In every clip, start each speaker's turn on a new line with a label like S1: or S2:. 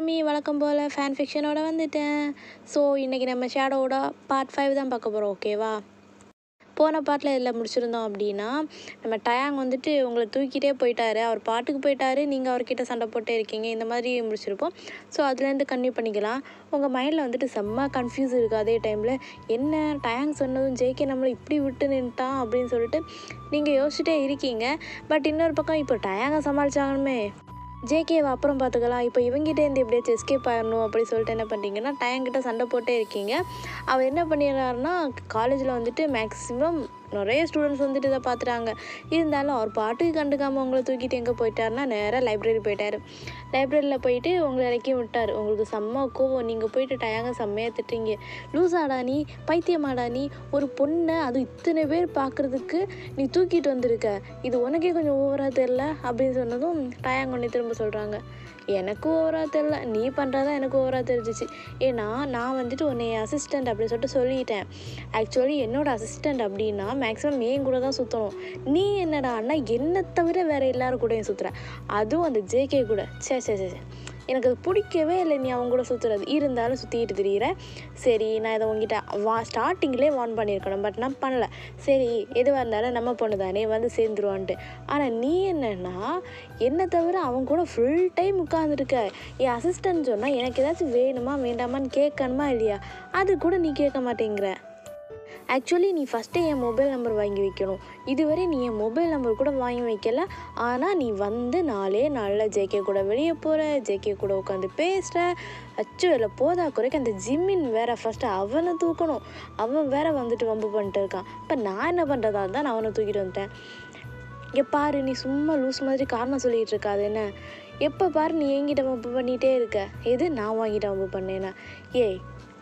S1: Army வழக்கம் போல் fan ஃபிக்ஷனோட வந்துட்டேன் so இன்றைக்கி நம்ம ஷேடோவோட பார்ட் ஃபைவ் தான் பார்க்க போகிறோம் ஓகேவா போன பாட்டில் இதில் முடிச்சிருந்தோம் அப்படின்னா நம்ம டயாங் வந்துட்டு உங்களை தூக்கிட்டே போயிட்டாரு அவர் பாட்டுக்கு போயிட்டாரு நீங்கள் அவர்கிட்ட சண்டை போட்டே இருக்கீங்க இந்த மாதிரி முடிச்சிருப்போம் ஸோ அதுலேருந்து கன்டினியூ பண்ணிக்கலாம் உங்கள் மைண்டில் வந்துட்டு செம்ம கன்ஃபியூஸ் இருக்குது அதே டைமில் என்ன டயாங் சொன்னதும் ஜேகே நம்மளை இப்படி விட்டு நின்ட்டான் அப்படின்னு சொல்லிட்டு நீங்கள் யோசிச்சுட்டே இருக்கீங்க பட் இன்னொரு பக்கம் இப்போ டயாங்கை சமாளிச்சாங்கணுமே ஜேகேவை அப்புறம் பார்த்துக்கலாம் இப்போ இவங்கிட்டேருந்து எப்படியாச்சும் எஸ்கேப் ஆயிடணும் அப்படி சொல்லிட்டு என்ன பண்ணுறீங்கன்னா டயங்கிட்ட சண்டை போட்டே இருக்கீங்க அவர் என்ன பண்ணிடுறாருன்னா காலேஜில் வந்துட்டு மேக்ஸிமம் நிறைய ஸ்டூடெண்ட்ஸ் வந்துட்டு இதை பார்த்துட்டாங்க இருந்தாலும் அவர் பாட்டுக்கு கண்டுக்காமல் உங்களை தூக்கிட்டு எங்கே போயிட்டாருன்னா நேராக லைப்ரரி போயிட்டார் லைப்ரரியில் போயிட்டு உங்களை இறக்கி விட்டார் உங்களுக்கு செம்ம கோவம் நீங்கள் போயிட்டு டயாங்க செம்மையாக திட்டுறீங்க லூசாடா நீ பைத்தியமாடா நீ ஒரு பொண்ணை அது இத்தனை பேர் பார்க்குறதுக்கு நீ தூக்கிட்டு வந்திருக்க இது உனக்கே கொஞ்சம் ஓவராக தெரில அப்படின்னு சொன்னதும் டயாங்க ஒன்று திரும்ப சொல்கிறாங்க எனக்கு ஓவராக தெரில நீ பண்ணுறதா எனக்கு ஓவராக தெரிஞ்சிச்சு ஏன்னா நான் வந்துட்டு உன்னை அசிஸ்டண்ட் அப்படின்னு சொல்லிட்டு சொல்லிட்டேன் ஆக்சுவலி என்னோட அசிஸ்டண்ட் அப்படின்னா மேக்ஸிமம் என் கூட தான் சுற்றணும் நீ என்னடான்னா என்னை தவிர வேறு எல்லாரும் கூடயும் சுற்றுற அதுவும் அந்த ஜேகே கூட சே சே சே சே. எனக்கு அது பிடிக்கவே இல்லை நீ அவங்க கூட சுற்றுறது இருந்தாலும் சுற்றிக்கிட்டு திரியிற சரி நான் இதை உங்ககிட்ட வா ஸ்டார்டிங்லேயே வார்ன் பண்ணியிருக்கணும் பட் நான் பண்ணல சரி எதுவாக இருந்தாலும் நம்ம பொண்ணு தானே வந்து சேர்ந்துருவான்ட்டு ஆனால் நீ என்னன்னா என்னை தவிர அவன் கூட ஃபுல் டைம் உட்காந்துருக்க என் அசிஸ்டன்ட் சொன்னால் எனக்கு ஏதாச்சும் வேணுமா வேண்டாமான்னு கேட்கணுமா இல்லையா அது கூட நீ கேட்க மாட்டேங்கிற ஆக்சுவலி நீ ஃபஸ்ட்டே என் மொபைல் நம்பர் வாங்கி வைக்கணும் இதுவரை நீ என் மொபைல் நம்பர் கூட வாங்கி வைக்கல ஆனால் நீ வந்து நாளே நாளில் ஜேகே கூட வெளியே போகிற ஜேகே கூட உட்காந்து பேசுகிற அச்சு இல்லை போதா குறைக்க அந்த ஜிம்மின் வேற ஃபஸ்ட்டு அவனை தூக்கணும் அவன் வேற வந்துட்டு வம்பு பண்ணிட்டு இருக்கான் இப்போ நான் என்ன பண்ணுறதா இருந்தால் நான் அவனை தூக்கிட்டு வந்துட்டேன் இங்கே பாரு நீ சும்மா லூஸ் மாதிரி காரணம் சொல்லிகிட்டு இருக்காது என்ன எப்போ பாரு நீ என்கிட்ட வம்பு பண்ணிகிட்டே இருக்க எது நான் வாங்கிட்ட வம்பு பண்ணேன்னா ஏய்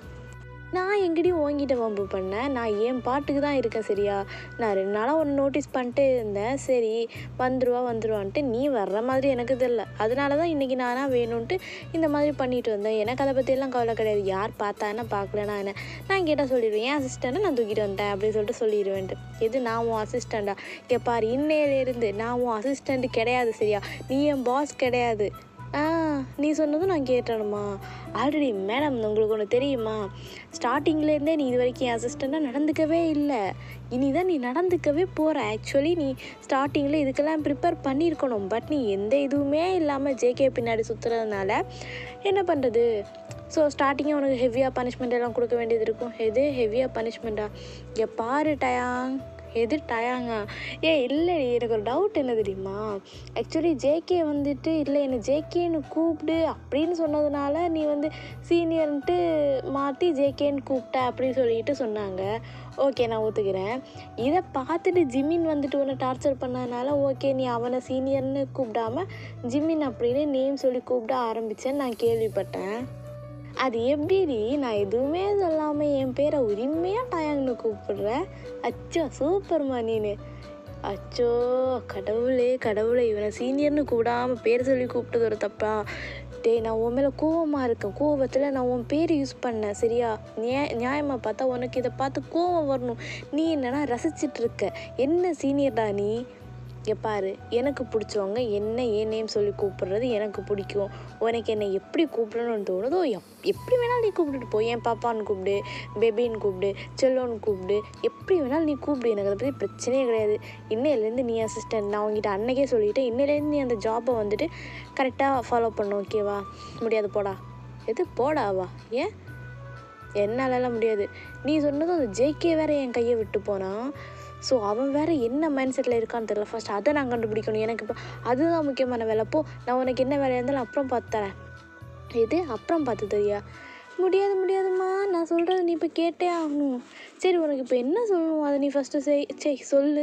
S1: நான் எங்கடி ஓங்கிட்ட வம்பு பண்ணேன் நான் என் பாட்டுக்கு தான் இருக்கேன் சரியா நான் ரெண்டு நாளாக ஒன்று நோட்டீஸ் பண்ணிட்டே இருந்தேன் சரி வந்துருவா வந்துருவான்ட்டு நீ வர்ற மாதிரி எனக்கு தெரில அதனால தான் இன்றைக்கி நானாக வேணும்ன்ட்டு இந்த மாதிரி பண்ணிட்டு வந்தேன் எனக்கு அதை பற்றியெல்லாம் கவலை கிடையாது யார் பார்த்தா என்ன பார்க்கலனா என்ன நான் கேட்டால் சொல்லிடுவேன் என் அசிஸ்டண்ட்டை நான் தூக்கிட்டு வந்துட்டேன் அப்படின்னு சொல்லிட்டு சொல்லிடுவேன்ட்டு எது நான் உன் அசிஸ்டண்டா இங்கே பாரு இன்னையிலேருந்து நான் உன் அசிஸ்டண்ட் கிடையாது சரியா நீ என் பாஸ் கிடையாது ஆ நீ சொன்னதும் நான் கேட்டணுமா ஆல்ரெடி மேடம் உங்களுக்கு ஒன்று தெரியுமா ஸ்டார்டிங்லேருந்தே நீ இது வரைக்கும் என் அசிஸ்டண்ட்டாக நடந்துக்கவே இல்லை இனி தான் நீ நடந்துக்கவே போகிற ஆக்சுவலி நீ ஸ்டார்டிங்கில் இதுக்கெல்லாம் ப்ரிப்பேர் பண்ணியிருக்கணும் பட் நீ எந்த இதுவுமே இல்லாமல் ஜேகே பின்னாடி சுற்றுறதுனால என்ன பண்ணுறது ஸோ ஸ்டார்டிங்கே உனக்கு ஹெவியாக பனிஷ்மெண்ட் எல்லாம் கொடுக்க வேண்டியது இருக்கும் எது ஹெவியாக பனிஷ்மெண்ட்டா இங்கே பாரு டயாங் எது டயாங்கா ஏ இல்லைடி எனக்கு ஒரு டவுட் என்ன தெரியுமா ஆக்சுவலி ஜேகே வந்துட்டு இல்லை என்னை ஜேகேன்னு கூப்பிடு அப்படின்னு சொன்னதுனால நீ வந்து சீனியர்ன்ட்டு மாற்றி ஜேகேன்னு கூப்பிட்ட அப்படின்னு சொல்லிட்டு சொன்னாங்க ஓகே நான் ஒத்துக்கிறேன் இதை பார்த்துட்டு ஜிம்மின் வந்துட்டு உன்னை டார்ச்சர் பண்ணதுனால ஓகே நீ அவனை சீனியர்னு கூப்பிடாம ஜிம்மின் அப்படின்னு நேம் சொல்லி கூப்பிட ஆரம்பித்தேன்னு நான் கேள்விப்பட்டேன் அது எப்படிடி நான் எதுவுமே சொல்லாமல் என் பேரை உரிமையாக டயாங்னு கூப்பிடுறேன் அச்சோ சூப்பர்மா நீனு அச்சோ கடவுளே கடவுளே இவனை சீனியர்னு கூடாம பேர் சொல்லி கூப்பிட்டது ஒரு தப்பா டேய் நான் உன் மேலே கோவமாக இருக்கேன் கோவத்தில் நான் உன் பேர் யூஸ் பண்ணேன் சரியா நியா நியாயமாக பார்த்தா உனக்கு இதை பார்த்து கோவம் வரணும் நீ என்னன்னா ரசிச்சிட்டு இருக்க என்ன சீனியர்டா நீ இங்கே பாரு எனக்கு பிடிச்சவங்க என்ன ஏன் நேம் சொல்லி கூப்பிடுறது எனக்கு பிடிக்கும் உனக்கு என்னை எப்படி கூப்பிடணும்னு தோணுதோ எப் எப்படி வேணாலும் நீ கூப்பிட்டுட்டு போ என் பாப்பான்னு கூப்பிடு பேபின்னு கூப்பிடு செல்லோன்னு கூப்பிடு எப்படி வேணாலும் நீ கூப்பிடு எனக்கு அதை பற்றி பிரச்சனையே கிடையாது இன்னையிலேருந்து நீ அசிஸ்டன்ட் நான் உங்ககிட்ட அன்னைக்கே சொல்லிட்டேன் இன்னையிலேருந்து நீ அந்த ஜாப்பை வந்துட்டு கரெக்டாக ஃபாலோ பண்ணும் ஓகேவா முடியாது போடா எது போடாவா ஏன் என்னாலலாம் முடியாது நீ சொன்னதும் அந்த ஜேகே வேற என் கையை விட்டு போனான் ஸோ அவன் வேற என்ன மைண்ட் செட்டில் இருக்கான்னு தெரியல ஃபர்ஸ்ட் அதை நான் கண்டுபிடிக்கணும் எனக்கு இப்போ அதுதான் முக்கியமான வேலை போ நான் உனக்கு என்ன வேலையாக இருந்தாலும் அப்புறம் பார்த்து தரேன் எது அப்புறம் பார்த்து தெரியா முடியாது முடியாதும்மா நான் சொல்கிறது நீ இப்போ கேட்டே ஆகணும் சரி உனக்கு இப்போ என்ன சொல்லணும் அதை நீ ஃபஸ்ட்டு செய் சரி சொல்லு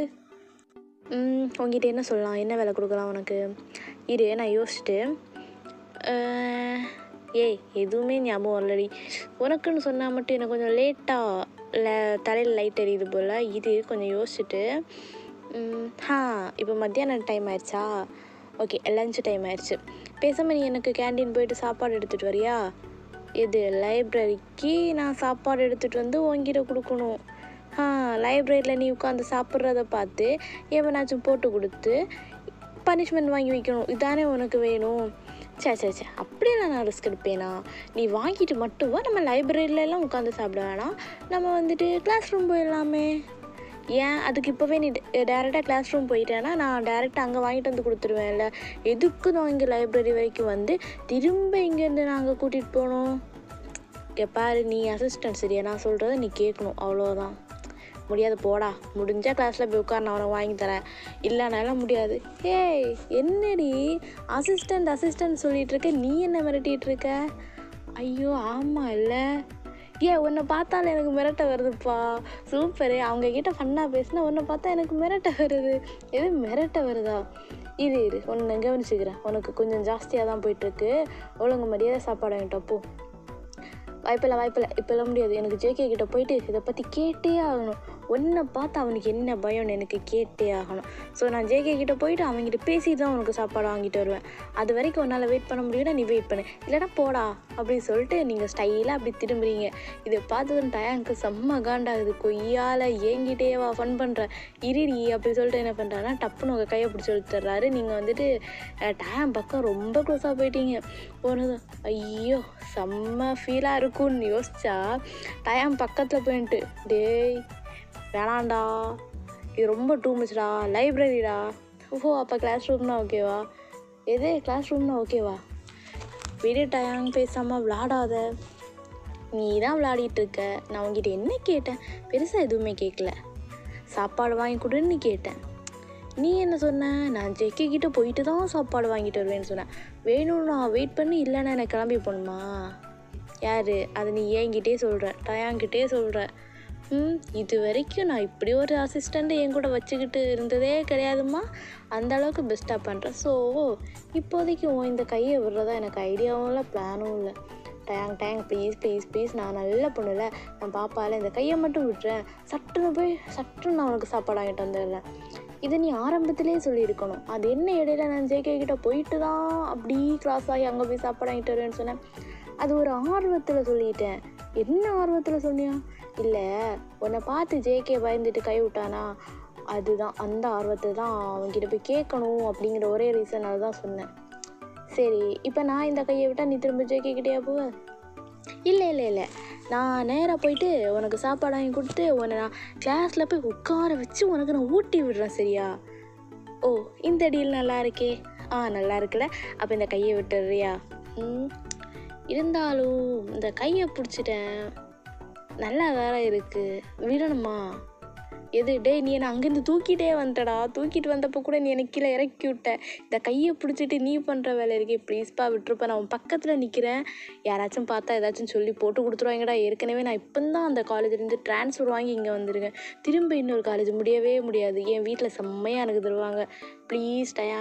S1: ம், உன்கிட்ட என்ன சொல்லலாம் என்ன வேலை கொடுக்கலாம் உனக்கு இரு நான் யோசிச்சுட்டு அஹ், ஏய் எதுவுமே ஞாபகம் வரலடி உனக்குன்னு சொன்னால் மட்டும் எனக்கு கொஞ்சம் லேட்டாக ல தலையில் லைட் எரியுது போல் இது கொஞ்சம் யோசிச்சுட்டு ம், ஆ இப்போ மத்தியானம் டைம் ஆயிடுச்சா ஓகே லஞ்ச் டைம் ஆயிடுச்சு பேசாமல் நீ எனக்கு கேண்டீன் போயிட்டு சாப்பாடு எடுத்துகிட்டு வரியா இது லைப்ரரிக்கு நான் சாப்பாடு எடுத்துகிட்டு வந்து உன்கிட்ட கொடுக்கணும் ஆ லைப்ரரியில் நீ உட்காந்து சாப்பிட்றத பார்த்து எவனாச்சும் போட்டு கொடுத்து பனிஷ்மெண்ட் வாங்கி வைக்கணும் இதானே உனக்கு வேணும் சே சே சே அப்படியெல்லாம் நான் ரிஸ்க் எடுப்பேனா நீ வாங்கிட்டு மட்டும் வா நம்ம லைப்ரரியிலலாம் உட்காந்து சாப்பிட வேணாம் நம்ம வந்துட்டு கிளாஸ் ரூம் போயிடலாமே ஏன் அதுக்கு இப்போவே நீ டேரெக்டாக கிளாஸ் ரூம் போயிட்டேன்னா நான் டேரெக்டாக அங்கே வாங்கிட்டு வந்து கொடுத்துருவேன்ல எதுக்கு நான் இங்கே லைப்ரரி வரைக்கும் வந்து திரும்ப இங்கேருந்து நாங்கள் கூட்டிகிட்டு போகணும் இங்கே பாரு நீ அசிஸ்டன்ட் சரியா நான் சொல்கிறத நீ கேட்கணும் அவ்வளோதான் முடியாது போடா முடிஞ்சா கிளாஸில் போய் உட்கார் நான் உனக்கு வாங்கி தரேன் இல்லைனாலும் முடியாது ஏய் என்னடி அசிஸ்டண்ட் அசிஸ்டன்ட் சொல்லிட்டு இருக்க நீ என்ன மிரட்டிட்டு இருக்க ஐயோ ஆமாம் இல்லை ஏன் உன்னை பார்த்தாலே எனக்கு மிரட்ட வருதுப்பா சூப்பரு அவங்க கிட்ட ஃபன்னாக பேசினா உன்னை பார்த்தா எனக்கு மிரட்ட வருது எது மிரட்ட வருதா இரு இரு உன்னை கவனிச்சுக்கிறேன் உனக்கு கொஞ்சம் ஜாஸ்தியாக தான் போயிட்டுருக்கு ஒழுங்கு மரியாதை சாப்பாடு வாங்கிட்டு வா, போ வாய்ப்பில்லை வாய்ப்பில்லை இப்போல்லாம் முடியாது எனக்கு ஜேகே கிட்ட போயிட்டு இதை பற்றி கேட்டே ஆகணும் உன்னை பார்த்து அவனுக்கு என்ன பயம்னு எனக்கு கேட்டே ஆகணும் ஸோ நான் ஜேகே கிட்ட போயிட்டு அவன்கிட்ட பேசிட்டு தான் உனக்கு சாப்பாடு வாங்கிட்டு வருவேன் அது வரைக்கும் உன்னால் வெயிட் பண்ண முடியும்னா நீ வெயிட் பண்ணு இல்லைனா போடா அப்படின்னு சொல்லிட்டு நீங்கள் ஸ்டைலாக அப்படி திரும்புறீங்க இதை பார்த்ததும் டயாங்க்கு செம்ம காண்டாகுது கொய்யால் ஏங்கிட்டே வா ஃபன் பண்ணுற இருடி அப்படி சொல்லிட்டு என்ன பண்ணுறாருன்னா டப்புன்னு உங்கள் கையை பிடிச்சி இழுத்துறாரு நீங்கள் வந்துட்டு டயம் பக்கம் ரொம்ப க்ளோஸாக போயிட்டீங்க போனது ஐயோ செம்ம ஃபீலாக இருக்கும்னு யோசிச்சா டயம் பக்கத்தில் போயின்ட்டு டேய் வேணாண்டா இது ரொம்ப டூ மச்டா லைப்ரரிடா ஓஹோ அப்போ கிளாஸ் ரூம்னா ஓகேவா எது கிளாஸ் ரூம்னா ஓகேவா விடு டயாங் பேசாமல் விளாடாத நீ தான் விளையாடிட்டு இருக்க நான் உங்ககிட்ட என்ன கேட்டேன் பெருசாக எதுவுமே கேட்கல சாப்பாடு வாங்கி கொடுன்னு கேட்டேன் நீ என்ன சொன்ன நான் ஜெக்கி கிட்ட போயிட்டு தான் சாப்பாடு வாங்கிட்டு வருவேன்னு சொன்னேன் வேணும்னா வெயிட் பண்ணி இல்லைன்னா எனக்கு கிளம்பி போகணுமா யார் அதை நீ என்கிட்டே சொல்கிற டயாங்கிட்டே சொல்கிற ம் இது வரைக்கும் நான் இப்படி ஒரு அசிஸ்டண்ட்டை என் கூட வச்சுக்கிட்டு இருந்ததே கிடையாதும்மா அந்த அளவுக்கு பெஸ்ட்டாக பண்ணுறேன் ஸோ இப்போதைக்கு உன் இந்த கையை விடுறதா எனக்கு ஐடியாவும் இல்லை பிளானும் இல்லை டேங் டேங் ப்ளீஸ் ப்ளீஸ் ப்ளீஸ் நான் நல்ல பொண்ணுல நான் பாப்பால இந்த கையை மட்டும் விட்டுறேன் சட்டுன்னு போய் சட்டுன்னு நான் உனக்கு சாப்பாடு வாங்கிட்டு வந்துடுறேன் இதை நீ ஆரம்பத்திலே சொல்லியிருக்கணும் அது என்ன இடையில நான் ஜேகே கிட்ட போயிட்டு தான் அப்படி கிராஸ் ஆகி அங்கே போய் சாப்பாடு வாங்கிட்டு வருவேன்னு சொன்னேன் அது ஒரு ஆர்வத்தில் சொல்லிட்டேன் என்ன ஆர்வத்தில் சொன்னியா இல்லை உன்னை பார்த்து ஜேகே பயந்துட்டு கை விட்டானா அதுதான் அந்த ஆர்வத்தில் தான் அவன்கிட்ட போய் கேட்கணும் அப்படிங்கிற ஒரே ரீசனால தான் சொன்னேன் சரி இப்போ நான் இந்த கையை விட்டால் நீ திரும்ப ஜெயிக்கிட்டே போவ இல்லை இல்லை இல்லை நான் நேராக போயிட்டு உனக்கு சாப்பாடு வாங்கி கொடுத்து உன்னை நான் கிளாஸில் போய் உட்கார வச்சு உனக்கு நான் ஊட்டி விடுறேன் சரியா ஓ இந்த டீல் நல்லா இருக்கே ஆ நல்லா இருக்குல்ல அப்போ இந்த கையை விட்டுறியா ம் இருந்தாலும் இந்த கையை பிடிச்சிட்டேன் நல்லா வேற இருக்குது விடணுமா எது டேய் நீ என்னை அங்கேருந்து தூக்கிட்டே வந்துட்டடா தூக்கிட்டு வந்தப்போ கூட நீ எனக்கு கீழே இறக்கி விட்ட இந்த கையை பிடிச்சிட்டு நீ பண்ணுற வேலை இருக்கே ப்ளீஸ்ப்பா விட்டுருப்பா நான் உன் பக்கத்தில் நிற்கிறேன் யாராச்சும் பார்த்தா ஏதாச்சும் சொல்லி போட்டு கொடுத்துருவாங்கடா ஏற்கனவே நான் இப்போ தான் அந்த காலேஜ்லேருந்து ட்ரான்ஸ்ஃபர் வாங்கி இங்கே வந்திருக்கேன் திரும்ப இன்னொரு காலேஜ் முடியவே முடியாது என் வீட்டில் செம்மையாக எனக்கு தருவாங்க ப்ளீஸ் டயா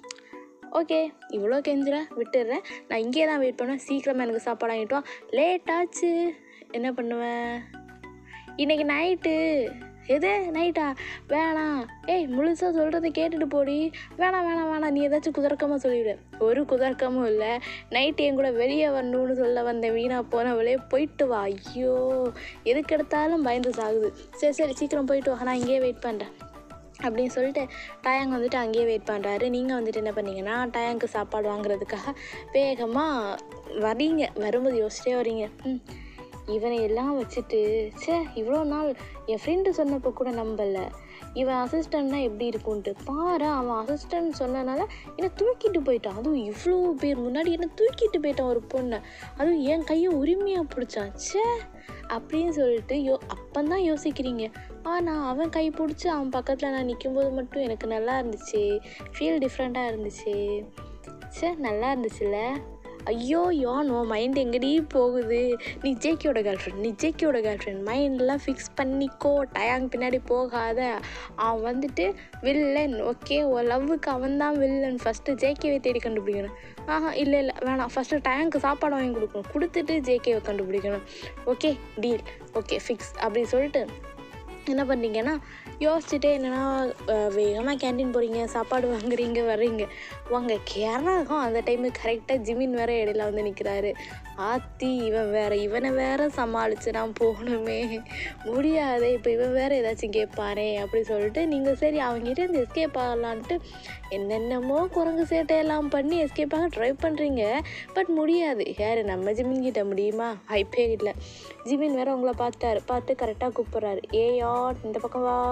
S1: ஓகே இவ்வளோ கெஞ்சுற விட்டுடுறேன் நான் இங்கே தான் வெயிட் பண்ணுவேன் சீக்கிரமாக எனக்கு சாப்பாடு வாங்கிட்டு வா லேட் ஆச்சு என்ன பண்ணுவேன் இன்னைக்கு நைட்டு எது நைட்டா வேணாம் ஏய் முழுசாக சொல்கிறத கேட்டுட்டு போடி வேணாம் வேணாம் வேணாம் நீ ஏதாச்சும் குதர்க்கமாக சொல்லிவிடு ஒரு குதர்க்கமும் இல்லை நைட்டு என் கூட வெளியே வரணும்னு சொல்ல வந்தேன் வீணா போனவளே போயிட்டு வா ஐயோ எதுக்கு எடுத்தாலும் பயந்து சாகுது சரி சரி சீக்கிரம் போயிட்டு வா நான் இங்கேயே வெயிட் பண்ணுறேன் அப்படின்னு சொல்லிட்டு டயாங் வந்துட்டு அங்கேயே வெயிட் பண்ணுறாரு நீங்கள் வந்துட்டு என்ன பண்ணீங்கன்னா டயாங்க்கு சாப்பாடு வாங்குறதுக்காக வேகமாக வரீங்க வரும்போது யோசிச்சிட்டே வரீங்க ம் இவனை எல்லாம் வச்சுட்டு ச்சே இவ்வளோ நாள் என் ஃப்ரெண்டு சொன்னப்போ கூட நம்பலை இவன் அசிஸ்டண்ட்னா எப்படி இருக்கும்ன்ட்டு பாரு அவன் அசிஸ்டன்ட் சொன்னனால என்னை தூக்கிட்டு போயிட்டான் அதுவும் இவ்வளோ பேர் முன்னாடி என்னை தூக்கிட்டு போயிட்டான் ஒரு பொண்ணை அதுவும் என் கையை உரிமையாக பிடிச்சான் ச்சே அப்படின்னு சொல்லிட்டு யோ அப்பந்தான் யோசிக்கிறீங்க ஆனால் அவன் கை பிடிச்சி அவன் பக்கத்தில் நான் நிற்கும்போது மட்டும் எனக்கு நல்லா இருந்துச்சு ஃபீல் டிஃப்ரெண்ட்டாக இருந்துச்சு ச்சே நல்லா இருந்துச்சுல்ல ஐயோ யான் உன் மைண்ட் எங்கடி போகுது நீ ஜேக்கியோட கேர்ள் ஃப்ரெண்ட் நீ ஜேக்கியோட கேர்ள் ஃப்ரெண்ட் மைண்ட்லாம் ஃபிக்ஸ் பண்ணிக்கோ டயாங் பின்னாடி போகாத அவன் வந்துட்டு வில்லன் ஓகே உன் லவ்வுக்கு அவன் தான் வில்லன் ஃபஸ்ட்டு ஜேகேவை தேடி கண்டுபிடிக்கணும் ஆஹா இல்லை இல்லை வேணாம் ஃபஸ்ட்டு டயாங்க்கு சாப்பாடு வாங்கி கொடுக்கணும் கொடுத்துட்டு ஜேகேவை கண்டுபிடிக்கணும் ஓகே டீல் ஓகே ஃபிக்ஸ் அப்படி சொல்லிட்டு என்ன பண்ணீங்கன்னா யோசிச்சுட்டே என்னென்னா வேகமாக கேண்டீன் போகிறீங்க சாப்பாடு வாங்குறீங்க வர்றீங்க வாங்க கேரளாக்கும் அந்த டைமு கரெக்டாக ஜிமின் வேற இடையில வந்து நிற்கிறாரு ஆத்தி இவன் வேற இவனை வேற சமாளித்து நான் போகணுமே முடியாதே இப்போ இவன் வேற ஏதாச்சும் கேட்பானே அப்படி சொல்லிட்டு நீங்கள் சரி அவங்ககிட்ட இருந்து எஸ்கேப் ஆகலான்ட்டு என்னென்னமோ குரங்கு சேட்டையெல்லாம் பண்ணி எஸ்கேப் ஆக ட்ரை பண்ணுறீங்க பட் முடியாது யார் நம்ம ஜிமின் கிட்ட முடியுமா வாய்ப்பே இல்லை ஜிமின் வேற உங்களை பார்த்தாரு பார்த்து கரெக்டாக கூப்பிட்றாரு ஏயா இந்த பக்கம் வா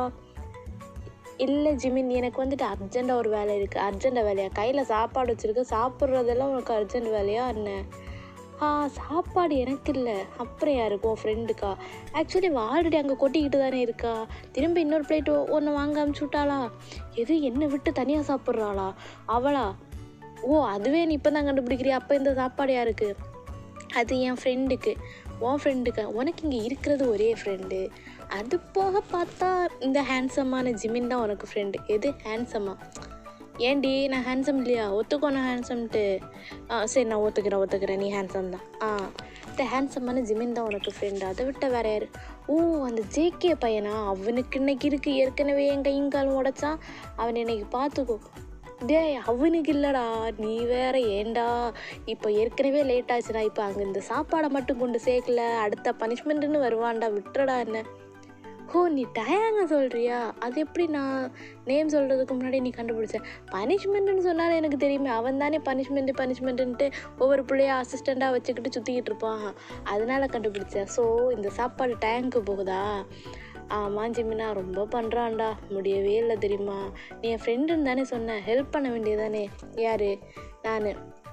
S1: இல்லை ஜிமின் எனக்கு வந்துட்டு அர்ஜெண்ட்டாக ஒரு வேலை இருக்குது அர்ஜெண்ட்டாக வேலையா கையில் சாப்பாடு வச்சுருக்கு சாப்பிட்றதெல்லாம் உனக்கு அர்ஜென்ட் வேலையா என்ன ஆ சாப்பாடு எனக்கு இல்லை அப்புறம் யாருக்கு உன் ஃப்ரெண்டுக்கா ஆக்சுவலி ஆல்ரெடி அங்கே கொட்டிக்கிட்டு தானே இருக்கா திரும்ப இன்னொரு பிளேட் ஒன்று வாங்க அமுச்சு விட்டாளா எது என்னை விட்டு தனியாக சாப்பிட்றாளா அவளா ஓ அதுவே நீ இப்போ தான் கண்டுபிடிக்கிறியா அப்போ இந்த சாப்பாடு யாருக்கு அது என் ஃப்ரெண்டுக்கு உன் ஃப்ரெண்டுக்கு உனக்கு இங்கே இருக்கிறது ஒரே ஃப்ரெண்டு அது போக பார்த்தா இந்த ஹேண்ட்ஸமான ஜிமின் தான் உனக்கு ஃப்ரெண்டு எது ஹேண்ட்ஸம்மா ஏன்டி நான் ஹேண்ட்ஸம் இல்லையா ஒத்துக்கோ நான் ஹேண்ட்ஸம்ட்டு ஆ சரி நான் ஒத்துக்கிறேன் ஒத்துக்கிறேன் நீ ஹேண்ட்ஸம் தான் ஆ இந்த ஹேண்ட்ஸமான ஜிமின் தான் உனக்கு ஃப்ரெண்டு அதை விட்ட வேற யார் ஓ அந்த ஜேகே பையனா அவனுக்கு இன்னைக்கு இருக்கு ஏற்கனவே என் கையும் காலும் உடைச்சான் அவன் இன்னைக்கு பார்த்துக்கோ டேய் அவனுக்கு இல்லைடா நீ வேற ஏன்டா இப்போ ஏற்கனவே லேட் ஆச்சுடா இப்போ அங்கே இந்த சாப்பாடை மட்டும் கொண்டு சேர்க்கல அடுத்த பனிஷ்மெண்ட்டுன்னு வருவான்டா விட்டுறடா என்ன ஓ நீ டயாங்க சொல்கிறியா அது எப்படி நான் நேம் சொல்கிறதுக்கு முன்னாடி நீ கண்டுபிடிச்ச பனிஷ்மெண்ட்டுன்னு சொன்னாலும் எனக்கு தெரியுமே அவன் தானே பனிஷ்மெண்ட்டு பனிஷ்மெண்ட்டுன்ட்டு ஒவ்வொரு பிள்ளைய அசிஸ்டண்ட்டாக வச்சுக்கிட்டு சுற்றிக்கிட்டு இருப்பான் அதனால கண்டுபிடிச்சேன் ஸோ இந்த சாப்பாடு டேங்க்கு போகுதா ஆமாம் ஜிமினா ரொம்ப பண்ணுறான்டா முடியவே இல்லை தெரியுமா நீ என் ஃப்ரெண்டுன்னு தானே சொன்ன ஹெல்ப் பண்ண வேண்டியதானே யார் நான்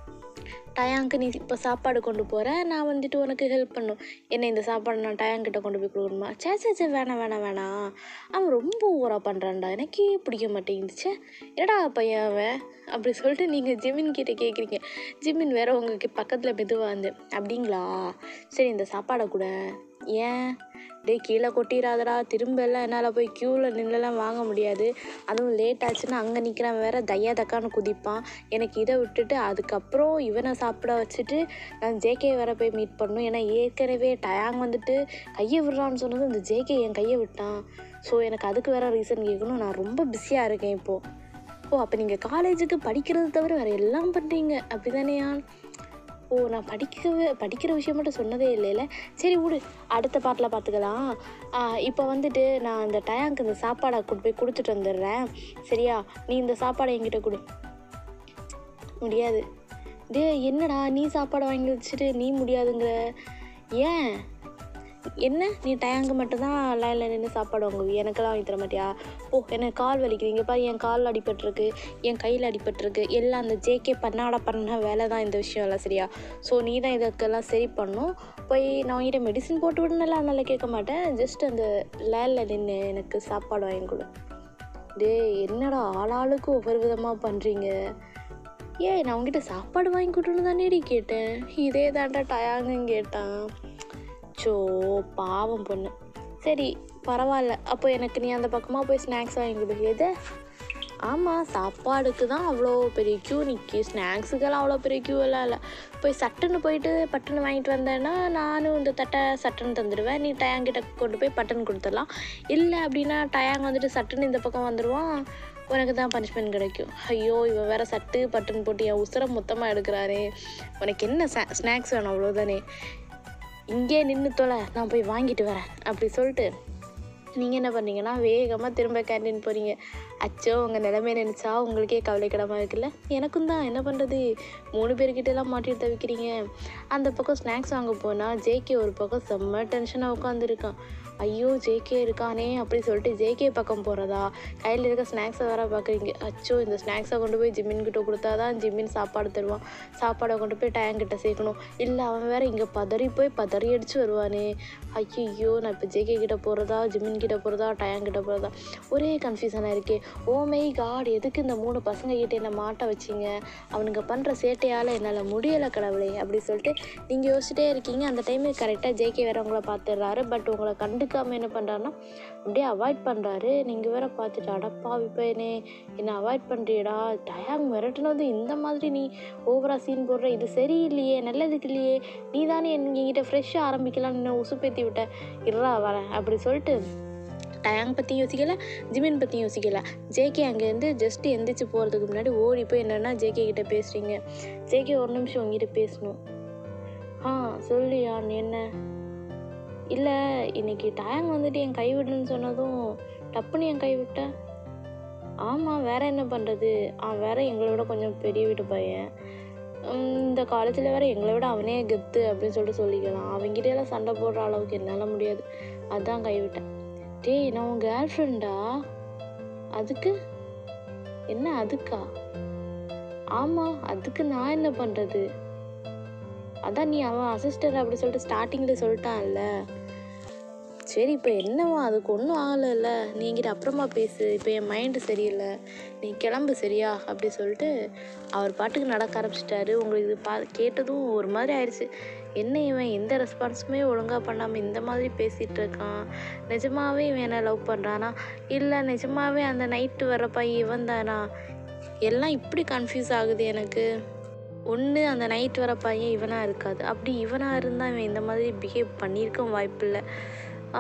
S1: டயாங்க்கு நீ இப்போ சாப்பாடு கொண்டு போகிற நான் வந்துட்டு உனக்கு ஹெல்ப் பண்ணும் என்ன இந்த சாப்பாடு நான் டயாங்கிட்ட கொண்டு போய் கொடுக்கணுமா சே சே சே வேணாம் வேணாம் வேணாம் அவன் ரொம்ப ஊராக பண்ணுறான்டா எனக்கே பிடிக்க மாட்டேங்குதுச்சே என்னடா பையன் அவன் அப்படி சொல்லிட்டு நீங்கள் ஜிமின் கிட்ட கேட்குறீங்க ஜிமின் வேற உங்களுக்கு பக்கத்தில் மெதுவாக வந்து அப்படிங்களா சரி இந்த சாப்பாடை கூட ஏன் டேய் கீழே கொட்டிடாதடா திரும்ப எல்லாம் என்னால் போய் க்யூவில் நின்றுலாம் வாங்க முடியாது அதுவும் லேட் ஆச்சுன்னா அங்கே நிற்கிறவன் வேற தையா தக்கான்னு குதிப்பான் எனக்கு இதை விட்டுட்டு அதுக்கப்புறம் இவனை சாப்பிட வச்சுட்டு நான் ஜேகே வேற போய் மீட் பண்ணணும் ஏன்னா ஏற்கனவே டயாங் வந்துட்டு கையை விடுறான்னு சொன்னது இந்த ஜேகே என் கையை விட்டான் ஸோ எனக்கு அதுக்கு வேற ரீசன் கேட்கணும் நான் ரொம்ப பிஸியாக இருக்கேன் இப்போது ஓ அப்போ நீங்கள் காலேஜுக்கு படிக்கிறது தவிர வேறு எல்லாம் பண்ணுறீங்க அப்படி தானேயா ஓ நான் படிக்கவே படிக்கிற விஷயம் மட்டும் சொன்னதே இல்லைல்ல சரி விடு அடுத்த பாட்டில் பார்த்துக்கலாம் இப்போ வந்துட்டு நான் இந்த டயாங்க்கு இந்த சாப்பாடை கொண்டு போய் கொடுத்துட்டு வந்துடுறேன் சரியா நீ இந்த சாப்பாடை என்கிட்ட கொடு முடியாது டேய் என்னடா நீ சாப்பாடை வாங்கி வச்சுட்டு நீ முடியாதுங்கிற ஏன் என்ன நீ டயாங்கு மட்டும்தான் லைனில் நின்று சாப்பாடு வாங்குவி எனக்கெல்லாம் வாங்கி தர மாட்டியா ஓ எனக்கு கால் வலிக்குது இங்கே பாரு என் காலில் அடிபட்டிருக்கு என் கையில் அடிபட்டிருக்கு எல்லாம் அந்த ஜேகே பண்ணாட பண்ண வேலை தான் இந்த விஷயம் எல்லாம் சரியா ஸோ நீ தான் இதுக்கெல்லாம் சரி பண்ணும் போய் நான் உங்ககிட்ட மெடிசின் போட்டு விடணும்லாம் அதனால கேட்க மாட்டேன் ஜஸ்ட் அந்த லேனில் நின்று எனக்கு சாப்பாடு வாங்கி கொடு டேய் என்னடா ஆளாளுக்கு ஒவ்வொரு விதமாக பண்ணுறீங்க ஏய் நான் உங்ககிட்ட சாப்பாடு வாங்கி கொடுன்னு தானேடி கேட்டேன் இதே தாண்டா டயாங்குன்னு கேட்டான் சோ பாவம் பொண்ணு சரி பரவாயில்ல அப்போ எனக்கு நீ அந்த பக்கமாக போய் ஸ்நாக்ஸ் வாங்கி கொடு எது ஆமாம் சாப்பாடுக்கு தான் அவ்வளோ பெரிய க்யூ நிற்கி ஸ்நாக்ஸுக்கெல்லாம் அவ்வளோ பெரிய க்யூ எல்லாம் இல்லை போய் சட்டுன்னு போயிட்டு பட்டுன்னு வாங்கிட்டு வந்தேன்னா நானும் இந்த தட்டை சட்டுன்னு தந்துடுவேன் நீ டயாங்கிட்ட கொண்டு போய் பட்டுன்னு கொடுத்துடலாம் இல்லை அப்படின்னா டயாங் வந்துட்டு சட்டுன்னு இந்த பக்கம் வந்துடுவான் உனக்கு தான் பனிஷ்மெண்ட் கிடைக்கும் ஐயோ இவன் வேற சட்டு பட்டுன்னு போட்டு என் உசுரை மொத்தமாக எடுக்கிறாரே உனக்கு என்ன ஸ்நாக்ஸ் வேணும் அவ்வளோதானே இங்கே நின்று தொலை நான் போய் வாங்கிட்டு வரேன் அப்படி சொல்லிட்டு நீங்கள் என்ன பண்ணீங்கன்னா வேகமாக திரும்ப கேண்டீன் போகிறீங்க அச்சோ உங்கள் நிலைமையை நினச்சா உங்களுக்கே கவலைக்கிடமாக இருக்குல்ல எனக்கும் தான் என்ன பண்ணுறது மூணு பேர்கிட்டலாம் மாட்டிட்டு தவிக்கிறீங்க அந்த பக்கம் ஸ்நாக்ஸ் வாங்க போனால் ஜேகே ஒரு பக்கம் செம்ம டென்ஷனாக உட்காந்துருக்கான் ஐயோ ஜேகே இருக்கானே அப்படி சொல்லிட்டு ஜேகே பக்கம் போகிறதா கையில் இருக்க ஸ்நாக்ஸை வேற பார்க்குறீங்க அச்சோ இந்த ஸ்நாக்ஸை கொண்டு போய் ஜிம்மின் கிட்ட கொடுத்தா தான் ஜிம்மின் சாப்பாடு தருவான் சாப்பாடை கொண்டு போய் டயங்கிட்ட சேர்க்கணும் இல்லை அவன் வேற இங்கே பதறி போய் பதறி அடிச்சு வருவானே ஐயோ நான் இப்போ ஜேகே கிட்ட போகிறதா ஜிம்மின் கிட்ட போகிறதா டயாங் கிட்ட போகிறதா ஒரே கன்ஃபியூஷனாக இருக்கே ஓ மை காட் எதுக்கு இந்த மூணு பசங்க கிட்ட என்னை மாட்ட வச்சிங்க அவனுங்க பண்ணுற சேட்டையால் என்னால் முடியலை கடவுளே அப்படி சொல்லிட்டு நீங்கள் யோசிச்சிட்டே இருக்கீங்க அந்த டைமுக்கு கரெக்டாக ஜேகே வேற உங்களை பார்த்துடுறாரு பட் உங்களை கண்டுக்காமல் என்ன பண்ணுறாருன்னா அப்படியே அவாய்ட் பண்ணுறாரு நீங்கள் வேற பார்த்துட்டு அடப்பா விப்பேனே என்னை அவாய்ட் பண்ணுறியடா டயாங் மிரட்டுனது இந்த மாதிரி நீ ஓவரா சீன் போடுற இது சரியில்லையே நல்லதுக்கு இல்லையே நீ தானே என்கிட்ட ஃப்ரெஷ்ஷாக ஆரம்பிக்கலாம்னு என்ன உசுப்பேத்தி விட்ட இருறா வரேன் அப்படி சொல்லிட்டு டயாங் பற்றியும் யோசிக்கல ஜிமின் பற்றியும் யோசிக்கல ஜேகே அங்கேருந்து ஜஸ்ட் எந்திரிச்சு போகிறதுக்கு முன்னாடி ஓடி போய் என்னென்னா ஜேகே கிட்ட பேசுகிறீங்க ஜேகே ஒரு நிமிஷம் உங்ககிட்ட பேசணும் ஆ சொல்லியா நீ என்ன இல்லை இன்னைக்கு டயாங் வந்துட்டு என் கை விடுன்னு சொன்னதும் டப்புன்னு என் கை விட்ட ஆமாம் வேற என்ன பண்ணுறது அவன் வேற எங்களை விட கொஞ்சம் பெரிய வீட்டு பையன் உம், இந்த காலேஜில் வேற எங்களை விட அவனே கெத்து அப்படின்னு சொல்லிட்டு சொல்லிக்கலாம் அவங்ககிட்ட எல்லாம் சண்டை போடுற அளவுக்கு என்னால் முடியாது அதான் கைவிட்டேன் டேய் நான் உன் கேர்ள் ஃப்ரெண்டா அதுக்கு என்ன அதுக்கா ஆமாம் அதுக்கு நான் என்ன பண்ணுறது அதான் நீ அவன் அசிஸ்டர் அப்படி சொல்லிட்டு ஸ்டார்டிங்கில் சொல்லிட்டான்ல சரி இப்போ என்னவா அதுக்கு ஒன்றும் ஆகலைல்ல நீ என்கிட்ட அப்புறமா பேசு இப்போ என் மைண்டு சரியில்லை நீ கிளம்பு சரியா அப்படி சொல்லிட்டு அவர் பாட்டுக்கு நடக்க ஆரம்பிச்சிட்டாரு உங்களுக்கு இது பா கேட்டதும் ஒரு மாதிரி ஆயிடுச்சு என்ன இவன் எந்த ரெஸ்பான்ஸுமே ஒழுங்காக பண்ணாமல் இந்த மாதிரி பேசிகிட்டு இருக்கான் நிஜமாவே இவன் என்ன லவ் பண்ணுறானா இல்லை நிஜமாவே அந்த நைட்டு வர பையன் இவன் தானா எல்லாம் இப்படி கன்ஃபியூஸ் ஆகுது எனக்கு ஒன்று அந்த நைட் வர பையன் இவனாக இருக்காது அப்படி இவனாக இருந்தால் இவன் இந்த மாதிரி பிஹேவ் பண்ணியிருக்க வாய்ப்பில்லை ஆ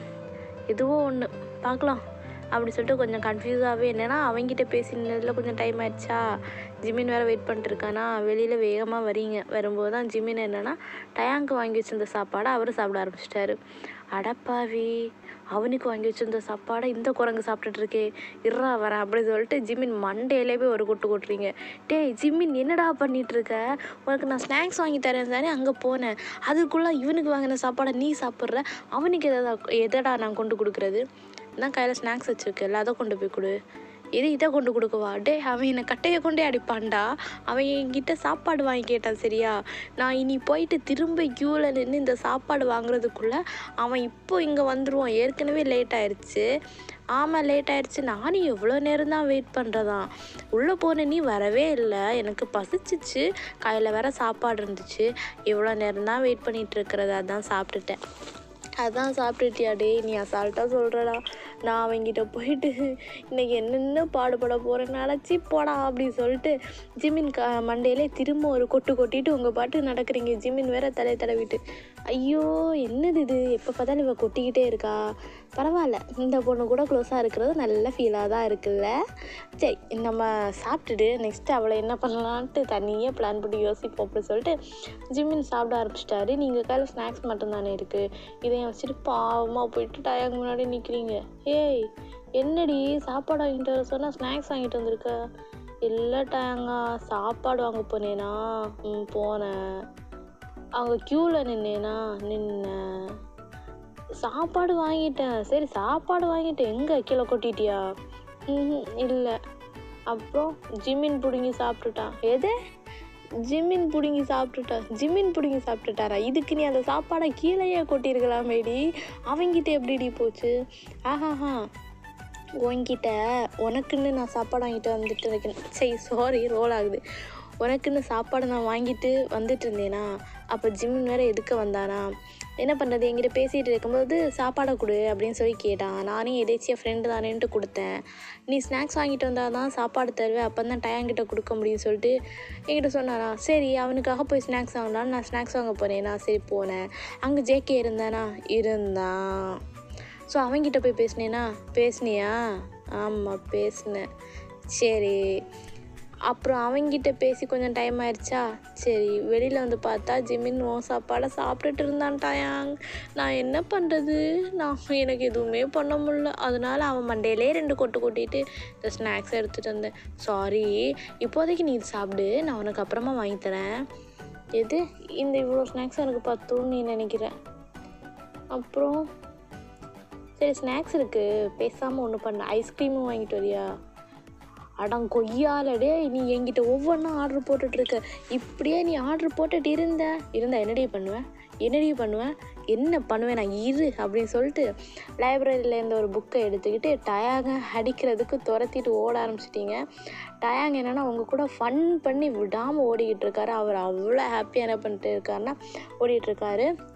S1: எதுவோ ஒன்று பார்க்கலாம் அப்படி சொல்லிட்டு கொஞ்சம் கன்ஃபியூஸாகவே என்னென்னா அவங்ககிட்ட பேசினதில் கொஞ்சம் டைம் ஆயிடுச்சா ஜிமின் வேறு வெயிட் பண்ணிட்டு இருக்கானா வெளியில் வேகமாக வரீங்க வரும்போது தான் ஜிமின் என்னென்னா டயாங்க்கு வாங்கி வச்சிருந்த சாப்பாடை அவர் சாப்பிட ஆரம்பிச்சிட்டாரு அடப்பாவி அவனுக்கு வாங்கி வச்சிருந்த சாப்பாடை இந்த குரங்கு சாப்பிட்டுட்டு இருக்கே இருறா வரேன் அப்படி சொல்லிட்டு ஜிமின் மண்டையிலே போய் ஒரு கொட்டு கொட்டுறீங்க டேய் ஜிமின் என்னடா பண்ணிட்டு இருக்க உனக்கு நான் ஸ்நாக்ஸ் வாங்கி தரேன் தானே அங்கே போனேன் அதுக்குள்ளே இவனுக்கு வாங்கின சாப்பாடை நீ சாப்பிட்ற அவனுக்கு எதா எதடா நான் கொண்டு கொடுக்குறது தான் கையில் ஸ்நாக்ஸ் வச்சுருக்கேன்ல அதை கொண்டு போய் கொடு இது இதை கொண்டு கொடுக்கவா டே அவன் என்னை கட்டையை கொண்டே அடிப்பான்டா அவன் என்கிட்ட சாப்பாடு வாங்கி கேட்டான் சரியா நான் இனி போயிட்டு திரும்ப க்யூவில் நின்று இந்த சாப்பாடு வாங்குறதுக்குள்ளே அவன் இப்போ இங்கே வந்துடுவான் ஏற்கனவே லேட் ஆயிடுச்சு ஆமாம் லேட் ஆயிடுச்சு நானும் எவ்வளோ நேரம் தான் வெயிட் பண்ணுறதான் உள்ளே போன நீ வரவே இல்லை எனக்கு பசிச்சிச்சு கையில் வேற சாப்பாடு இருந்துச்சு எவ்வளோ நேரம் தான் வெயிட் பண்ணிகிட்டு இருக்கிறது அதான் சாப்பிட்டுட்டேன் அதான் சாப்பிட்டுட்டியா டேய் நீ அசால்ட்டாக சொல்கிறடா நான் அவங்கிட்ட போயிட்டு இன்னைக்கு என்னென்ன பாடுபட போகிறேன் நினச்சி போடா அப்படி சொல்லிட்டு ஜிமின் க மண்டையிலே திரும்ப ஒரு கொட்டு கொட்டிட்டு உங்கள் பாட்டு நடக்கிறீங்க ஜிமின் வேற தலை தடவிட்டு ஐயோ என்னது இது எப்போ பார்த்தாலும் இவ கொட்டிக்கிட்டே இருக்கா பரவாயில்ல இந்த பொண்ணு கூட க்ளோஸாக இருக்கிறது நல்ல ஃபீலாக தான் இருக்குல்ல சரி நம்ம சாப்பிட்டுட்டு நெக்ஸ்ட் அவளை என்ன பண்ணலான்ட்டு தனியாக பிளான் பண்ணி யோசிப்போம் அப்படின்னு சொல்லிட்டு ஜிம்மின் சாப்பிட ஆரம்பிச்சிட்டாரு நீங்கள் கையில் ஸ்நாக்ஸ் மட்டும்தானே இருக்குது இதையும் வச்சுட்டு பாவமாக போயிட்டு டயாங்க முன்னாடி நிற்கிறீங்க ஏய் என்னடி சாப்பாடு வாங்கிட்டு வர சொன்னால் ஸ்நாக்ஸ் வாங்கிட்டு வந்திருக்க இல்லை டயாங்கா சாப்பாடு வாங்க போனேனா ம் போனேன் அங்கே க்யூவில் நின்னேனா நின்னேன் சாப்பாடு வாங்கிட்டேன் சரி சாப்பாடு வாங்கிட்டேன் எங்கே கீழே கொட்டிட்டியா ம் இல்லை அப்புறம் ஜிம்மின் பிடுங்கி சாப்பிட்டுட்டான் எது ஜிம்மின் பிடுங்கி சாப்பிட்டுட்டா ஜிம்மின் பிடுங்கி சாப்பிட்டுட்டாரா இதுக்கு நீ அந்த சாப்பாடை கீழேயே கொட்டியிருக்கலாமேடி அவங்கிட்ட எப்படிடி போச்சு ஆஹாஹா உன்கிட்ட உனக்குன்னு நான் சாப்பாடு வாங்கிட்டு வந்துட்டு இருக்கேன் சரி சாரி ரோல் ஆகுது உனக்குன்னு சாப்பாடு நான் வாங்கிட்டு வந்துட்டு இருந்தேனா அப்போ ஜிம்மின் வேற எதுக்க வந்தானா என்ன பண்ணுறது என்கிட்ட பேசிகிட்டு இருக்கும்போது சாப்பாடை கொடு அப்படின்னு சொல்லி கேட்டான் நானே எதேச்சியாக ஃப்ரெண்டு தானேன்ட்டு கொடுத்தேன் நீ ஸ்நாக்ஸ் வாங்கிட்டு வந்தால் தான் சாப்பாடு தருவேன் அப்போ தான் டயங்கிட்ட கொடுக்க முடியும்னு சொல்லிட்டு என்கிட்ட சொன்னானா சரி அவனுக்காக போய் ஸ்நாக்ஸ் வாங்கலான்னு நான் ஸ்நாக்ஸ் வாங்க போனேன் நான் சரி போனேன் அங்கே ஜேகே இருந்தானா இருந்தான் ஸோ அவன்கிட்ட போய் பேசினேனா பேசுனியா ஆமாம் பேசினேன் சரி அப்புறம் அவன்கிட்ட பேசி கொஞ்சம் டைம் ஆயிடுச்சா சரி வெளியில் வந்து பார்த்தா ஜிமின் உன் சாப்பாடை சாப்பிட்டுட்டு இருந்தான்ட்டாயாங் நான் என்ன பண்ணுறது நான் எனக்கு எதுவுமே பண்ண முடியல அதனால அவன் மண்டையிலே ரெண்டு கொட்டு கொட்டிட்டு இந்த ஸ்நாக்ஸ் எடுத்துகிட்டு வந்தேன் சாரி இப்போதைக்கு நீ இது சாப்பிடு நான் உனக்கு அப்புறமா வாங்கி தரேன் எது இந்த இவ்வளோ ஸ்நாக்ஸ் எனக்கு பத்தும்னு நீ நினைக்கிற அப்புறம் சரி ஸ்நாக்ஸ் இருக்குது பேசாமல் ஒன்று பண்ண ஐஸ்கிரீமும் வாங்கிட்டு வரியா அடம் கொய்யாலடே நீ என்கிட்ட ஒவ்வொன்றா ஆர்டர் போட்டுட்ருக்க இப்படியே நீ ஆர்டர் போட்டுட்டு இருந்த இருந்தா என்னடி பண்ணுவேன் என்னடி பண்ணுவேன் என்ன பண்ணுவேன் நான் இரு அப்படின்னு சொல்லிட்டு லைப்ரரியில் இருந்த ஒரு புக்கை எடுத்துக்கிட்டு டயாங்க அடிக்கிறதுக்கு துரத்திட்டு ஓட ஆரம்பிச்சிட்டிங்க டயாங் என்னென்னா உங்கள் கூட ஃபன் பண்ணி விடாமல் ஓடிக்கிட்டு இருக்காரு அவர் அவ்வளோ ஹாப்பியாக என்ன பண்ணிட்டு இருக்காருன்னா ஓடிட்டு இருக்காரு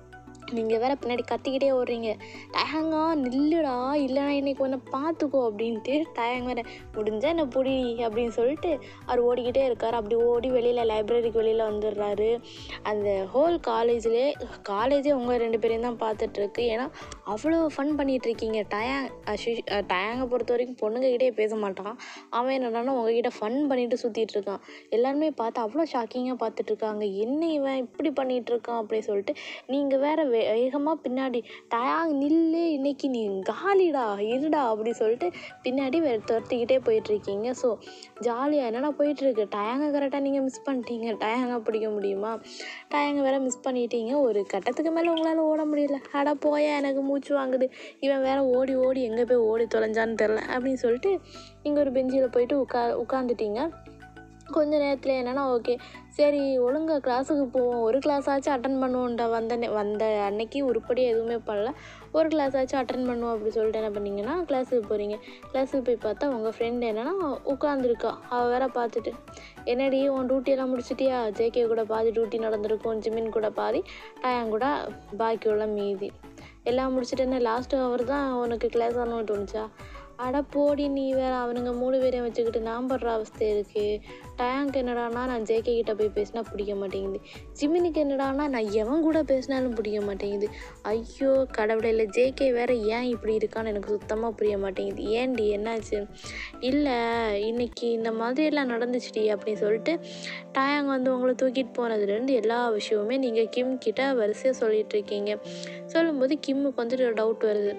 S1: நீங்கள் வேற பின்னாடி கத்திக்கிட்டே ஓடுறீங்க டயங்கா நில்லுடா இல்லைனா இன்னைக்கு ஒன்று பார்த்துக்கோ அப்படின்ட்டு டயங் வேற முடிஞ்சா என்ன பொடி அப்படின்னு சொல்லிட்டு அவர் ஓடிக்கிட்டே இருக்கார் அப்படி ஓடி வெளியில் லைப்ரரிக்கு வெளியில் வந்துடுறாரு அந்த ஹோல் காலேஜ்லேயே காலேஜே உங்கள் ரெண்டு பேரையும் தான் பார்த்துட்ருக்கு ஏன்னா அவ்வளோ ஃபன் பண்ணிகிட்டு இருக்கீங்க டயாங் அஷிஷ் டயாங்கை பொறுத்த வரைக்கும் பொண்ணுங்ககிட்டே பேச மாட்டான் அவன் என்னடான்னா உங்ககிட்ட ஃபன் பண்ணிட்டு சுற்றிட்டு இருக்கான் எல்லாருமே பார்த்து அவ்வளோ ஷாக்கிங்காக பார்த்துட்டு இருக்காங்க என்ன இவன் இப்படி பண்ணிட்டு இருக்கான் அப்படி சொல்லிட்டு நீங்கள் வேற வேகமாக பின்னாடி டயாங் நில்லு இன்னைக்கு நீ காலிடா இருடா அப்படி சொல்லிட்டு பின்னாடி வேற துரத்திக்கிட்டே போயிட்டுருக்கீங்க ஸோ ஜாலியாக என்னடா போயிட்டுருக்கு டயாங்கை கரெக்டாக நீங்கள் மிஸ் பண்ணிட்டீங்க டயாங்கை பிடிக்க முடியுமா டயாங்கை வேற மிஸ் பண்ணிட்டீங்க ஒரு கட்டத்துக்கு மேலே உங்களால் ஓட முடியல அட போயா எனக்கு மூச்சு வாங்குது இவன் வேற ஓடி ஓடி எங்கே போய் ஓடி தொலைஞ்சான்னு தெரில அப்படின்னு சொல்லிட்டு நீங்கள் ஒரு பெஞ்சில் போயிட்டு உட்கா உட்காந்துட்டீங்க கொஞ்ச நேரத்தில் என்னென்னா ஓகே சரி ஒழுங்காக கிளாஸுக்கு போவோம் ஒரு கிளாஸ் ஆச்சும் அட்டன் பண்ணுவோம்டா வந்த நே- வந்த அன்னைக்கு உருப்படி எதுவுமே பண்ணல ஒரு கிளாஸ் ஆச்சும் அட்டன் பண்ணுவோம் அப்படி சொல்லிட்டு என்ன பண்ணீங்கன்னா கிளாஸுக்கு போகிறீங்க கிளாஸுக்கு போய் பார்த்தா உங்கள் ஃப்ரெண்ட் என்னன்னா உட்காந்துருக்கா அவள் வேற பார்த்துட்டு என்னடி உன் டியூட்டியெல்லாம் முடிச்சிட்டியா ஜேகே கூட பாதி டியூட்டி நடந்திருக்கும் ஜிமின் கூட பாதி டயாங் கூட பாக்கி உள்ள மீதி எல்லாம் முடிச்சுட்டு என்ன லாஸ்ட் ஹவர் தான் உனக்கு கிளாஸ் ஆகணும்னு தோணுச்சா அட போடி நீ வேற அவனுங்க மூணு பேரையும் வச்சுக்கிட்டு நான் படுற அவஸ்தை இருக்கு டேங்க் என்னடானா நான் ஜேகே கிட்ட போய் பேசினா பிடிக்க மாட்டேங்குது ஜிமினுக்கு என்னடானா நான் எவன் கூட பேசினாலும் பிடிக்க மாட்டேங்குது ஐயோ கடவுளே இல்லை ஜேகே வேற ஏன் இப்படி இருக்கான்னு எனக்கு சுத்தமாக புரிய மாட்டேங்குது ஏன்டி என்னாச்சு இல்லை இன்னைக்கு இந்த மாதிரியெல்லாம் நடந்துச்சுடி அப்படின்னு சொல்லிட்டு டயாங் வந்து உங்களை தூக்கிட்டு போனதுலேருந்து எல்லா விஷயமுமே நீங்கள் கிம் கிட்ட வரிசையாக சொல்லிட்டு இருக்கீங்க சொல்லும்போது கிம்முக்கு வந்துட்டு ஒரு டவுட் வருது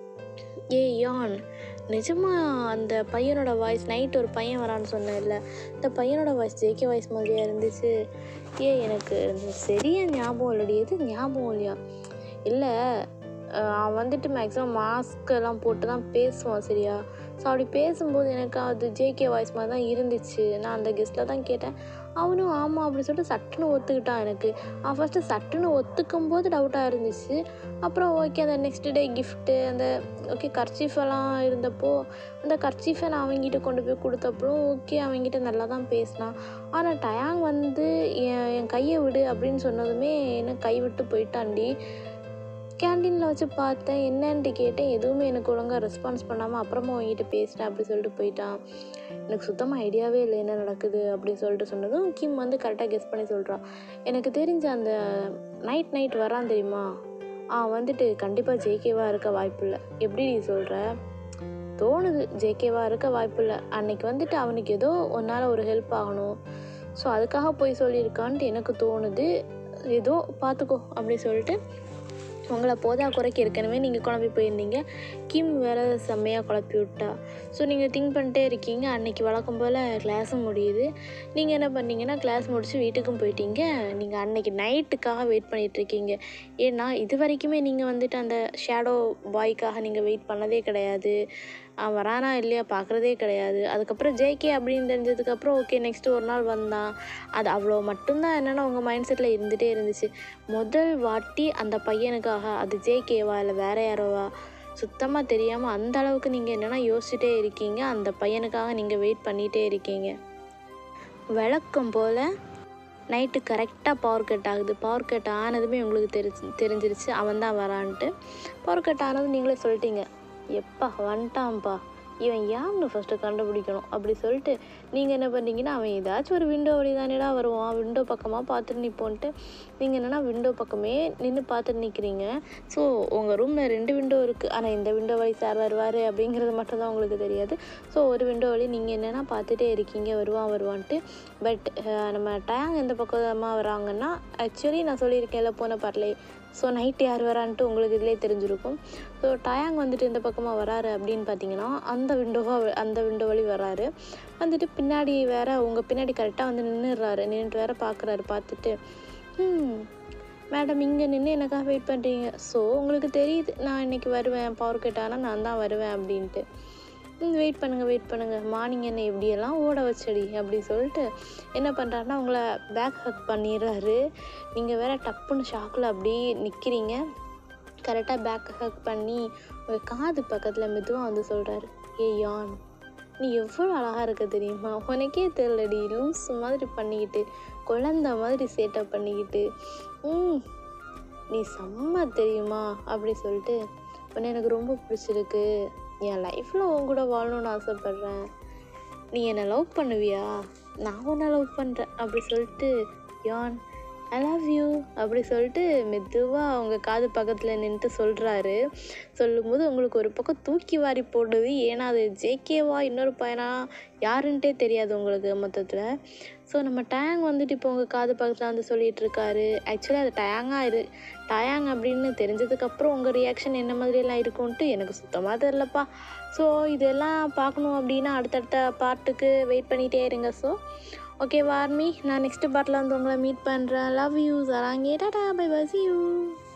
S1: ஏய் யான் நிஜமா அந்த பையனோட வாய்ஸ் நைட் ஒரு பையன் வரான்னு சொன்னேன்ல இந்த பையனோட வாய்ஸ் ஜேகே வாய்ஸ் மாதிரியா இருந்துச்சு ஏ எனக்கு சரியா ஞாபகம் இல்லடி எது ஞாபகம் இல்லையா இல்லை அவன் வந்துட்டு மேக்ஸிமம் மாஸ்க் எல்லாம் போட்டு தான் பேசுவான் சரியா ஸோ அப்படி பேசும்போது எனக்கு அது ஜேகே வாய்ஸ் மாதிரி தான் இருந்துச்சு நான் அந்த கெஸ்ட்டில் தான் கேட்டேன் அவனும் ஆமாம் அப்படி சொல்லிட்டு சட்டுன்னு ஒத்துக்கிட்டான் எனக்கு அவன் ஃபஸ்ட்டு சட்டுன்னு ஒத்துக்கும் போது டவுட்டாக இருந்துச்சு அப்புறம் ஓகே அந்த நெக்ஸ்ட் டே கிஃப்ட்டு அந்த ஓகே கர்ச்சீஃப் எல்லாம் இருந்தப்போ அந்த கர்ச்சீஃபை நான் அவங்ககிட்ட கொண்டு போய் கொடுத்தப்பறம் ஓகே அவங்ககிட்ட நல்லா தான் பேசினான் ஆனால் டயாங் வந்து என் என் கையை விடு அப்படின்னு சொன்னதுமே என்ன கை விட்டு போயிட்டான்டி கேண்டீனில் வச்சு பார்த்தேன் என்னன்ட்டு கேட்டேன் எதுவுமே எனக்கு ஒழுங்காக ரெஸ்பான்ஸ் பண்ணாமல் அப்புறமா அவங்ககிட்ட பேசிட்டேன் அப்படி சொல்லிட்டு போயிட்டான் எனக்கு சுத்தமாக ஐடியாவே இல்லை என்ன நடக்குது அப்படின்னு சொல்லிட்டு சொன்னதும் கிம் வந்து கரெக்டாக கெஸ் பண்ணி சொல்கிறான் எனக்கு தெரிஞ்ச அந்த நைட் நைட் வரான் தெரியுமா ஆ வந்துட்டு கண்டிப்பாக ஜேகேவாக இருக்க வாய்ப்பில்லை எப்படி நீ சொல்கிற தோணுது ஜேகேவாக இருக்க வாய்ப்பில்லை அன்னைக்கு வந்துட்டு அவனுக்கு ஏதோ ஒன்றால் ஒரு ஹெல்ப் ஆகணும் ஸோ அதுக்காக போய் சொல்லியிருக்கான்ட்டு எனக்கு தோணுது ஏதோ பார்த்துக்கோ அப்படி சொல்லிட்டு உங்களை போதா குறைக்க ஏற்கனவே நீங்கள் குழம்பி போயிருந்தீங்க கிம் வேற செம்மையாக குழப்பி விட்டா ஸோ நீங்கள் திங்க் பண்ணிட்டே இருக்கீங்க அன்னைக்கு வழக்கம் போல் கிளாஸும் முடியுது நீங்கள் என்ன பண்ணீங்கன்னா கிளாஸ் முடிச்சு வீட்டுக்கும் போயிட்டீங்க நீங்கள் அன்னைக்கு நைட்டுக்காக வெயிட் பண்ணிட்டு இருக்கீங்க ஏன்னா இது வரைக்குமே நீங்கள் வந்துட்டு அந்த ஷேடோ பாய்க்காக நீங்கள் வெயிட் பண்ணதே கிடையாது அவன் வரானா இல்லையா பார்க்குறதே கிடையாது அதுக்கப்புறம் ஜேகே அப்படின்னு தெரிஞ்சதுக்கப்புறம் ஓகே நெக்ஸ்ட்டு ஒரு நாள் வந்தான் அது அவ்வளோ மட்டும்தான் என்னென்னா உங்கள் மைண்ட் செட்டில் இருந்துகிட்டே இருந்துச்சு முதல் வாட்டி அந்த பையனுக்காக அது ஜேகேவா இல்லை வேற யாரோவா சுத்தமாக தெரியாமல் அந்த அளவுக்கு நீங்கள் என்னென்னா யோசிச்சுட்டே இருக்கீங்க அந்த பையனுக்காக நீங்கள் வெயிட் பண்ணிகிட்டே இருக்கீங்க வழக்கம் போல் நைட்டு கரெக்டாக பவர் கட் ஆகுது பவர் கட் ஆனதுமே உங்களுக்கு தெரிஞ்சு தெரிஞ்சிருச்சு அவன் தான் வரான்ட்டு பவர் கட் ஆனது நீங்களே சொல்லிட்டீங்க எப்பா வந்துட்டான்ப்பா இவன் யாருன்னு ஃபஸ்ட்டு கண்டுபிடிக்கணும் அப்படி சொல்லிட்டு நீங்கள் என்ன பண்ணீங்கன்னா அவன் ஏதாச்சும் ஒரு விண்டோ வழி தானேடா வருவான் விண்டோ பக்கமாக பார்த்துட்டு நிற்போன்ட்டு நீங்கள் என்னென்னா விண்டோ பக்கமே நின்று பார்த்துட்டு நிற்கிறீங்க ஸோ உங்கள் ரூமில் ரெண்டு விண்டோ இருக்குது ஆனால் இந்த விண்டோ வழி சார் வருவார் அப்படிங்கிறது மட்டும்தான் உங்களுக்கு தெரியாது ஸோ ஒரு விண்டோ வழி நீங்கள் என்னென்னா பார்த்துட்டே இருக்கீங்க வருவான் வருவான்ட்டு பட் நம்ம டேங் எந்த பக்கமாக வராங்கன்னா ஆக்சுவலி நான் சொல்லியிருக்கேன்ல போன பாட்டிலே ஸோ நைட்டு யார் வரான்ட்டு உங்களுக்கு இதிலே தெரிஞ்சிருக்கும் ஸோ டயாங் வந்துட்டு இந்த பக்கமாக வராரு அப்படின்னு பார்த்தீங்கன்னா அந்த விண்டோவாக அந்த விண்டோ வழி வராரு வந்துட்டு பின்னாடி வேற உங்கள் பின்னாடி கரெக்டாக வந்து நின்றுடுறாரு நின்றுட்டு வேற பார்க்குறாரு பார்த்துட்டு ம் மேடம் இங்கே நின்று எனக்காக வெயிட் பண்ணுறீங்க ஸோ உங்களுக்கு தெரியுது நான் இன்னைக்கு வருவேன் பவர் கட் ஆனால் நான் தான் வருவேன் அப்படின்ட்டு வெயிட் பண்ணுங்கள் வெயிட் பண்ணுங்கள் மார்னிங் என்ன எப்படியெல்லாம் ஓட வச்சடி அப்படி சொல்லிட்டு என்ன பண்ணுறாருன்னா உங்களை பேக் ஹக் பண்ணிடுறாரு நீங்கள் வேற டப்புன்னு ஷாக்கில் அப்படி நிற்கிறீங்க கரெக்டாக பேக் ஹக் பண்ணி உங்கள் காது பக்கத்தில் மெதுவாக வந்து சொல்கிறாரு ஏ யான் நீ எவ்வளோ அழகாக இருக்க தெரியுமா உனக்கே தெரியலடி லூஸ் மாதிரி பண்ணிக்கிட்டு குழந்த மாதிரி சேட்டை பண்ணிக்கிட்டு ம் நீ செம்ம தெரியுமா அப்படி சொல்லிட்டு உன்னை எனக்கு ரொம்ப பிடிச்சிருக்கு என் லைஃப்பில் உன் கூட வாழணும்னு ஆசைப்பட்றேன் நீ என்னை லவ் பண்ணுவியா நான் உன்னை லவ் பண்ணுறேன் அப்படி சொல்லிட்டு யான் ஐ லவ் யூ அப்படி சொல்லிட்டு மெதுவாக அவங்க காது பக்கத்தில் நின்றுட்டு சொல்கிறாரு சொல்லும்போது உங்களுக்கு ஒரு பக்கம் தூக்கி வாரி போடுது ஏன்னா அது ஜேகேவா இன்னொரு பையனா யாருன்ட்டே தெரியாது உங்களுக்கு மொத்தத்தில் ஸோ நம்ம டேங் வந்துட்டு இப்போ உங்கள் காது பக்கத்தில் வந்து சொல்லிகிட்டு இருக்காரு ஆக்சுவலி அது டயாங்காக இரு டயாங் அப்படின்னு தெரிஞ்சதுக்கப்புறம் உங்கள் ரியாக்ஷன் என்ன மாதிரியெல்லாம் இருக்கும்ன்ட்டு எனக்கு சுத்தமாக தெரிலப்பா ஸோ இதெல்லாம் பார்க்கணும் அப்படின்னா அடுத்தடுத்த பாட்டுக்கு வெயிட் பண்ணிகிட்டே இருங்க ஸோ ஓகே வார்மி நான் நெக்ஸ்ட் பாட்டில் வந்து உங்களை மீட் பண்ணுறேன் லவ் யூ சராங்கே டாடா பை பை சி யூ